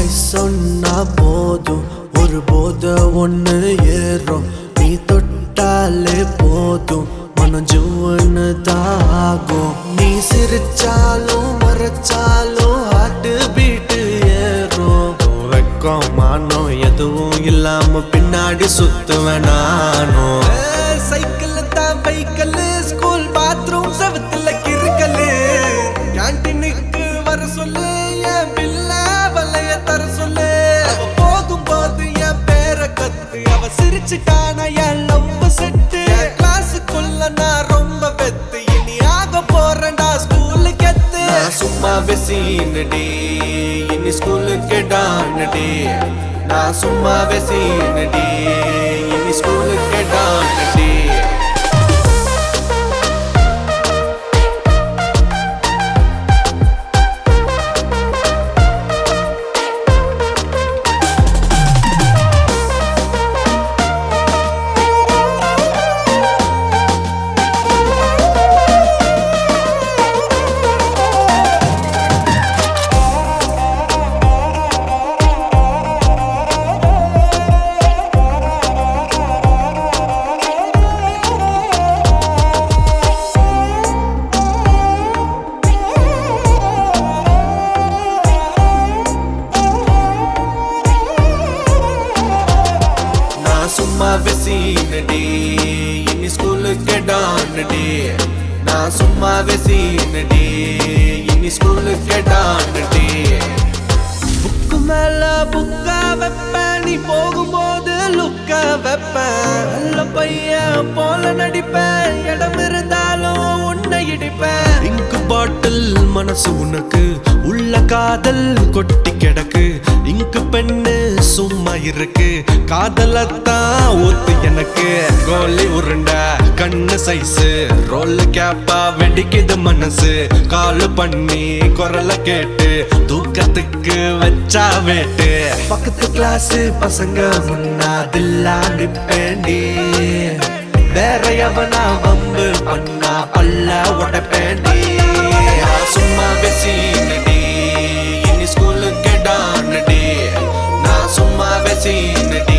hi சொன்னா போதும் ஒரு போத ஒண்ணு ஏறும் நீ தொட்டாலே போதும் மனம் ஜூன்னு தாகும் நீ சிரிச்சாலும் மறைச்சாலும் ஹார்ட் பீட்டு ஏறும் வெக்கம் மானம் எதுவும் இல்லாம பின்னாடி சுத்துவேன் நானும் சைக்கிள் தான் பைக்கல் ஸ்கூல் பாத்ரூம் செவத்துல கிறுக்கலு கேன்டீனுக்கு வர சொல்லு என் பில்ல வலைய தர சொல்லு அவ போகும் போது என் பேரை கத்து அவ சிரிச்சுட்டான என் லவ் செட்டு கிளாஸுக்குள்ள நான் ரொம்ப வெத்து இனி ஆக போறேன்டா ஸ்கூலுக்கு எத்து நான் சும்மா வெசீனடி இனி ஸ்கூலுக்கு டானடி நான் சும்மா வெசீனடி இனி ஸ்கூலுக்கு டானடி நான் சும்மா வெசீனடி இனி ஸ்கூலுக்கு டானடி நான் சும்மா வெசீனடி இனி ஸ்கூலுக்கு டானடி புக்கு மேல புக்கா வைப்பேன் நீ போகும்போது லுக்கா வைப்பேன் நல்ல பையன் போல நடிப்பேன் இடம் இருந்தாலும் உன்னை இடிப்பேன் இங்கு பாட்டில் மனசு உனக்கு உள்ள காதல் கொட்டி கிடக்கு இங்கு பெண்ணு சும்மா இருக்கு காதலத்தான் ஊத்து எனக்கு கோலி உருண்ட கண்ணு சைஸு ரோல் கேப்பா வெடிக்குது மனசு கால் பண்ணி குரல கேட்டு தூக்கத்துக்கு வச்சா வேட்டு பக்கத்து கிளாஸ் பசங்க முன்னாதில்லாம் நிப்பேண்டி வேற எவனா வம்பு பண்ணா பல்ல உடப்பேண்டி நான் சும்மா வெசீனடி இனி ஸ்கூலுக்கு டானடி நான் சும்மா வெசீனடி